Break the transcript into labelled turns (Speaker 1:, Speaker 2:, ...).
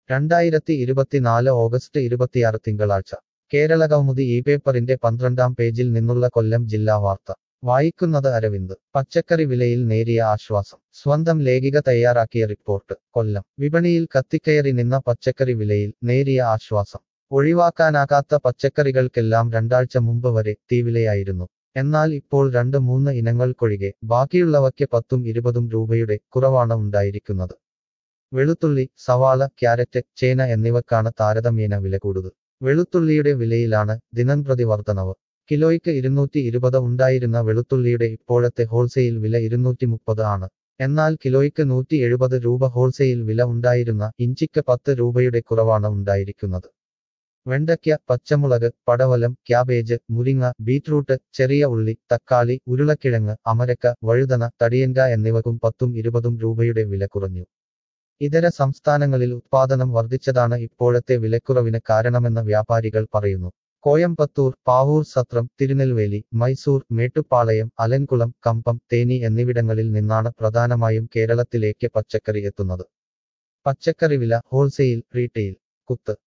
Speaker 1: രണ്ടായിരത്തി ഇരുപത്തിനാല് ഓഗസ്റ്റ് ഇരുപത്തിയാറ് തിങ്കളാഴ്ച കേരള കൗമുദി ഈ പേപ്പറിന്റെ പന്ത്രണ്ടാം പേജിൽ നിന്നുള്ള കൊല്ലം ജില്ലാ വാർത്ത വായിക്കുന്നത് അരവിന്ദ് പച്ചക്കറി വിലയിൽ നേരിയ ആശ്വാസം സ്വന്തം ലേഖിക തയ്യാറാക്കിയ റിപ്പോർട്ട് കൊല്ലം വിപണിയിൽ കത്തിക്കയറി നിന്ന പച്ചക്കറി വിലയിൽ നേരിയ ആശ്വാസം ഒഴിവാക്കാനാകാത്ത പച്ചക്കറികൾക്കെല്ലാം രണ്ടാഴ്ച മുമ്പ് വരെ തീവിലയായിരുന്നു എന്നാൽ ഇപ്പോൾ രണ്ട് മൂന്ന് ഇനങ്ങൾക്കൊഴികെ ബാക്കിയുള്ളവയ്ക്ക് പത്തും ഇരുപതും രൂപയുടെ കുറവാണ് ഉണ്ടായിരിക്കുന്നത് വെളുത്തുള്ളി സവാള ക്യാരറ്റ് ചേന എന്നിവക്കാണ് താരതമ്യേന വില കൂടുതൽ വെളുത്തുള്ളിയുടെ വിലയിലാണ് ദിനംപ്രതി വർധനവ് കിലോയ്ക്ക് ഇരുന്നൂറ്റി ഇരുപത് ഉണ്ടായിരുന്ന വെളുത്തുള്ളിയുടെ ഇപ്പോഴത്തെ ഹോൾസെയിൽ വില ഇരുന്നൂറ്റി മുപ്പത് ആണ് എന്നാൽ കിലോയ്ക്ക് നൂറ്റി എഴുപത് രൂപ ഹോൾസെയിൽ വില ഉണ്ടായിരുന്ന ഇഞ്ചിക്ക് പത്ത് രൂപയുടെ കുറവാണ് ഉണ്ടായിരിക്കുന്നത് വെണ്ടയ്ക്ക പച്ചമുളക് പടവലം ക്യാബേജ് മുരിങ്ങ ബീറ്റ്റൂട്ട് ചെറിയ ഉള്ളി തക്കാളി ഉരുളക്കിഴങ്ങ് അമരക്ക വഴുതന തടിയൻക എന്നിവക്കും പത്തും ഇരുപതും രൂപയുടെ വില കുറഞ്ഞു ഇതര സംസ്ഥാനങ്ങളിൽ ഉത്പാദനം വർദ്ധിച്ചതാണ് ഇപ്പോഴത്തെ വിലക്കുറവിന് കാരണമെന്ന് വ്യാപാരികൾ പറയുന്നു കോയമ്പത്തൂർ പാവൂർ സത്രം തിരുനെൽവേലി മൈസൂർ മേട്ടുപ്പാളയം അലൻകുളം കമ്പം തേനി എന്നിവിടങ്ങളിൽ നിന്നാണ് പ്രധാനമായും കേരളത്തിലേക്ക് പച്ചക്കറി എത്തുന്നത് പച്ചക്കറി വില ഹോൾസെയിൽ റീറ്റെയിൽ കുത്ത്